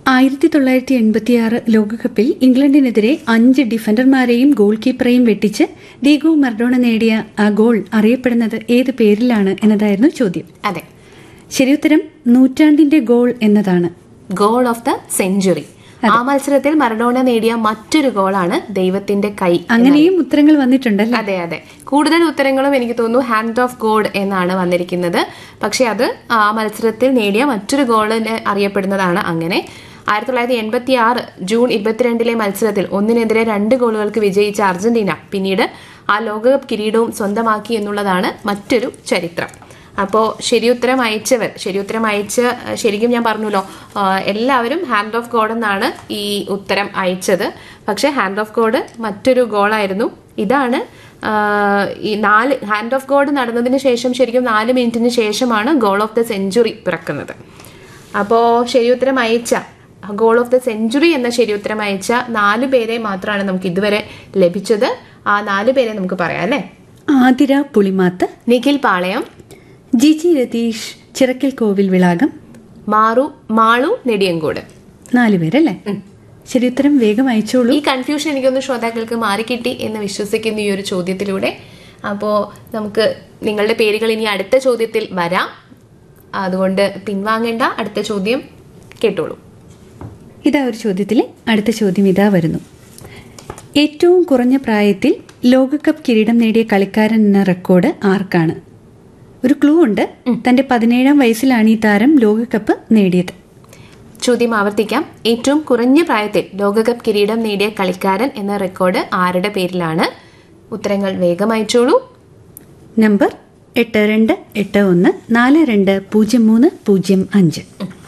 ആയിരത്തി തൊള്ളായിരത്തി എൺപത്തിയാറ് ലോകകപ്പിൽ ഇംഗ്ലണ്ടിനെതിരെ അഞ്ച് ഡിഫൻഡർമാരെയും ഗോൾ കീപ്പറെയും വെട്ടിച്ച് ഡീഗോ മർഡോണ നേടിയ ആ ഗോൾ അറിയപ്പെടുന്നത് ഏത് പേരിലാണ് എന്നതായിരുന്നു ചോദ്യം അതെ ശരിയുത്തരം നൂറ്റാണ്ടിന്റെ ഗോൾ എന്നതാണ് ഗോൾ ഓഫ് ദ സെഞ്ചുറി ആ മത്സരത്തിൽ മറഡോണ നേടിയ മറ്റൊരു ഗോളാണ് ദൈവത്തിന്റെ കൈ അങ്ങനെയും ഉത്തരങ്ങൾ വന്നിട്ടുണ്ടല്ലേ അതെ അതെ കൂടുതൽ ഉത്തരങ്ങളും എനിക്ക് തോന്നുന്നു ഹാൻഡ് ഓഫ് ഗോഡ് എന്നാണ് വന്നിരിക്കുന്നത് പക്ഷെ അത് ആ മത്സരത്തിൽ നേടിയ മറ്റൊരു ഗോളിന് അറിയപ്പെടുന്നതാണ് അങ്ങനെ ആയിരത്തി തൊള്ളായിരത്തി എൺപത്തി ആറ് ജൂൺ ഇരുപത്തിരണ്ടിലെ മത്സരത്തിൽ ഒന്നിനെതിരെ രണ്ട് ഗോളുകൾക്ക് വിജയിച്ച അർജന്റീന പിന്നീട് ആ ലോകകപ്പ് കിരീടവും സ്വന്തമാക്കി എന്നുള്ളതാണ് മറ്റൊരു ചരിത്രം അപ്പോൾ ശരിയുത്തരം അയച്ചവർ ശരിയുത്തരം അയച്ച ശരിക്കും ഞാൻ പറഞ്ഞല്ലോ ആ, എല്ലാവരും ഹാൻഡ് ഓഫ് ഗോഡ് എന്നാണ് ഈ ഉത്തരം അയച്ചത് പക്ഷേ ഹാൻഡ് ഓഫ് ഗോഡ് മറ്റൊരു ഗോളായിരുന്നു ഇതാണ് ആ, ഈ നാല് ഹാൻഡ് ഓഫ് ഗോഡ് നടന്നതിന് ശേഷം ശരിക്കും നാല് മിനിറ്റിന് ശേഷമാണ് ഗോൾ ഓഫ് ദ സെഞ്ചുറി പിറക്കുന്നത് അപ്പോൾ ശരിയുത്തരം അയച്ച ഗോൾ ഓഫ് ദ സെഞ്ചുറി എന്ന ശരിയുത്തരം അയച്ച നാല് പേരെ മാത്രമാണ് നമുക്ക് ഇതുവരെ ലഭിച്ചത് ആ നാല് പേരെ നമുക്ക് പറയാം അല്ലേ ആതിര പുളിമാത്ത് നിഖിൽ പാളയം ജിജി രതീഷ് ചിറക്കൽ കോവിൽ വിളാകം മാറു മാളു നെടിയങ്കോട് നാല് പേരല്ലേ ശരിയുത്തരം വേഗം അയച്ചോളൂ ഈ കൺഫ്യൂഷൻ എനിക്കൊന്ന് ശ്രോതാക്കൾക്ക് മാറിക്കിട്ടി എന്ന് വിശ്വസിക്കുന്നു ഈ ഒരു ചോദ്യത്തിലൂടെ അപ്പോൾ നമുക്ക് നിങ്ങളുടെ പേരുകൾ ഇനി അടുത്ത ചോദ്യത്തിൽ വരാം അതുകൊണ്ട് പിൻവാങ്ങേണ്ട അടുത്ത ചോദ്യം കേട്ടോളൂ ഇതാ ഒരു ചോദ്യത്തിലെ അടുത്ത ചോദ്യം ഇതാ വരുന്നു ഏറ്റവും കുറഞ്ഞ പ്രായത്തിൽ ലോകകപ്പ് കിരീടം നേടിയ കളിക്കാരൻ എന്ന റെക്കോർഡ് ആർക്കാണ് ഒരു ക്ലൂ ഉണ്ട് തന്റെ പതിനേഴാം വയസ്സിലാണ് ഈ താരം ലോകകപ്പ് നേടിയത് ചോദ്യം ആവർത്തിക്കാം ഏറ്റവും കുറഞ്ഞ പ്രായത്തിൽ ലോകകപ്പ് കിരീടം നേടിയ കളിക്കാരൻ എന്ന റെക്കോർഡ് ആരുടെ പേരിലാണ് ഉത്തരങ്ങൾ വേഗം അയച്ചോളൂ നമ്പർ എട്ട് രണ്ട് എട്ട് ഒന്ന് നാല് രണ്ട് പൂജ്യം മൂന്ന് പൂജ്യം അഞ്ച്